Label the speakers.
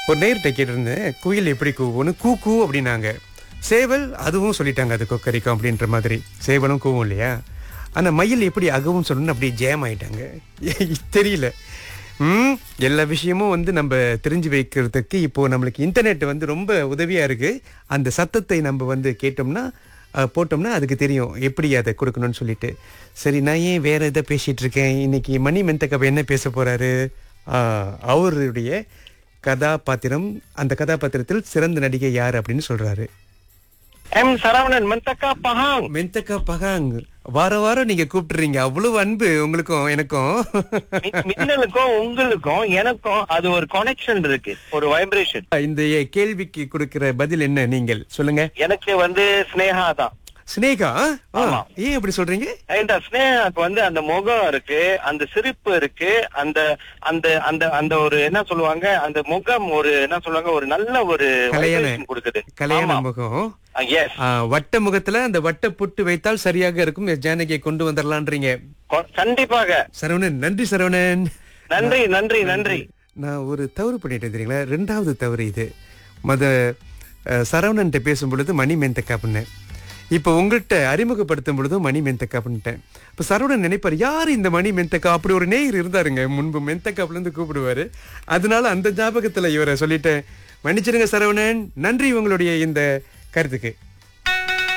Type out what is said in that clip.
Speaker 1: ஒரு நேர்கிட்ட கேட்டிருந்தேன் குயில் எப்படி கூவும்னு கூ கூ அப்படின்னாங்க சேவல் அதுவும் சொல்லிட்டாங்க அது கொக்கரிக்கும் அப்படின்ற மாதிரி சேவலும் கூவும் இல்லையா ஆனா மயில் எப்படி அகவும் சொல்லணும்னு அப்படி ஜேம் ஆயிட்டாங்க தெரியல ம் எல்லா விஷயமும் வந்து நம்ம தெரிஞ்சு வைக்கிறதுக்கு இப்போ நம்மளுக்கு இன்டர்நெட் வந்து ரொம்ப உதவியா இருக்கு அந்த சத்தத்தை நம்ம வந்து கேட்டோம்னா அஹ், போட்டோம்னா அதுக்கு தெரியும் எப்படி அதை கொடுக்கணும்னு சொல்லிட்டு சரி நான் ஏன் வேற எதை பேசிட்டு இருக்கேன் இன்னைக்கு மணி மெந்தக்கப் என்ன பேச போறாரு ஆஹ், அவருடைய கதாபாத்திரம் அந்த கதாபாத்திரத்தில் சிறந்த நடிகை யார் அப்படின்னு சொல்றாரு
Speaker 2: M Saravanan Mentakab Pahang
Speaker 1: Mentakab பகாங் வார வாரம் நீங்க கூப்பிட்டுறீங்க அவ்வளவு அன்பு உங்களுக்கும் எனக்கும்
Speaker 2: மி- மின்னலுக்கும் உங்களுக்கும் எனக்கும் அது ஒரு கனெக்ஷன் இருக்கு ஒரு வைப்ரேஷன்
Speaker 1: இந்த கேள்விக்கு கொடுக்கிற பதில் என்ன நீங்கள் சொல்லுங்க
Speaker 2: எனக்கு வந்து ஸ்னேகா தான்
Speaker 1: சினேகா ஆ,
Speaker 2: ஆமா.
Speaker 1: ஏன் அப்படி சொல்றீங்க
Speaker 2: இந்த ஸ்னேகாக்கு வந்து அந்த முகம் இருக்கு அந்த சிரிப்பு இருக்கு அந்த அந்த அந்த அந்த ஒரு என்ன சொல்லுவாங்க அந்த முகம் ஒரு என்ன சொல்லுவாங்க ஒரு நல்ல ஒரு
Speaker 1: கலையான
Speaker 2: vibration கொடுக்குது
Speaker 1: கல்யாண முகம்
Speaker 2: எஸ்
Speaker 1: ஆ, வட்ட முகத்துல அந்த வட்ட புட்டு வைத்தால் சரியாக இருக்கும் எஸ், ஜானகியை கொண்டு வந்துடலான்றீங்க
Speaker 2: கண்டிப்பாக
Speaker 1: சரவணன் நன்றி சரவணன்
Speaker 2: நன்றி நன்றி நன்றி
Speaker 1: நான் ஒரு தவறு பண்ணிட்டேன் தெரியுங்களா ரெண்டாவது தவறு இது மத அஹ், சரவணன்ட்ட பேசும் பொழுது மணி மெந்தக்கா பண்ணேன் இப்போ உங்கள்கிட்ட அறிமுகப்படுத்தும் பொழுதும் மணி மெந்தக்கா பண்ணிட்டேன் இப்போ சரவணன் நினைப்பார் யார் இந்த மணி மெந்தக்கா அப்படி ஒரு நேயர் இருந்தாருங்க முன்பு மெந்தக்காப்லேருந்து கூப்பிடுவாரு அதனால அந்த ஞாபகத்தில் இவரை சொல்லிட்டேன் மன்னிச்சிருங்க சரவணன் நன்றி உங்களுடைய இந்த கருத்துக்கு